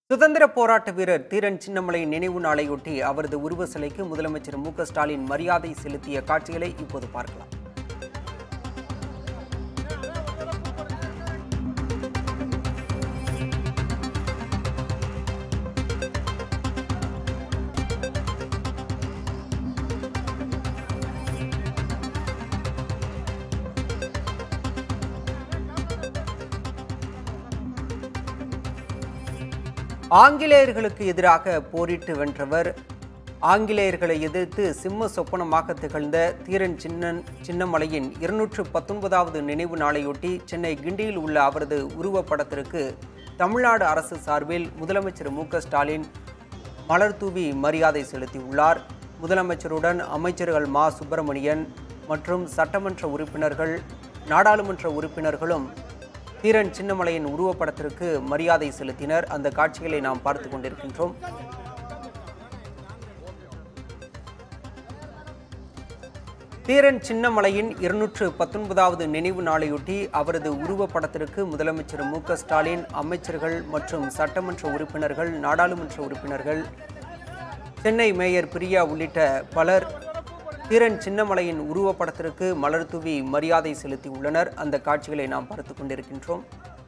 சுதந்திர போராட்ட வீரர் தீரன் சின்னமலை நினைவு நாளையொட்டி அவரது உருவ சிலைக்கு முதலமைச்சர் மு க ஸ்டாலின் மரியாதை செலுத்திய காட்சிகளை இப்போது பார்க்கலாம் ஆங்கிலேயர்களுக்கு எதிராக போரிட்டு வென்றவர் ஆங்கிலேயர்களை எதிர்த்து சிம்ம சொப்பனமாக திகழ்ந்த தீரன் சின்னன் சின்னமலையின் இருநூற்று பத்தொன்பதாவது நினைவு நாளையொட்டி சென்னை கிண்டியில் உள்ள அவரது உருவப்படத்திற்கு தமிழ்நாடு அரசு சார்பில் முதலமைச்சர் மு க ஸ்டாலின் மலர் தூவி மரியாதை செலுத்தியுள்ளார் முதலமைச்சருடன் அமைச்சர்கள் மா சுப்பிரமணியன் மற்றும் சட்டமன்ற உறுப்பினர்கள் நாடாளுமன்ற உறுப்பினர்களும் தீரன் சின்னமலையின் உருவப்படத்திற்கு மரியாதை செலுத்தினர் அந்த காட்சிகளை நாம் பார்த்து கொண்டிருக்கின்றோம் தீரன் சின்னமலையின் இருநூற்று பத்தொன்பதாவது நினைவு நாளையொட்டி அவரது உருவப்படத்திற்கு முதலமைச்சர் மு க ஸ்டாலின் அமைச்சர்கள் மற்றும் சட்டமன்ற உறுப்பினர்கள் நாடாளுமன்ற உறுப்பினர்கள் சென்னை மேயர் பிரியா உள்ளிட்ட பலர் தீரன் சின்னமலையின் உருவப்படத்திற்கு மலர் தூவி மரியாதை செலுத்தியுள்ளனர் அந்த காட்சிகளை நாம் பார்த்து கொண்டிருக்கின்றோம்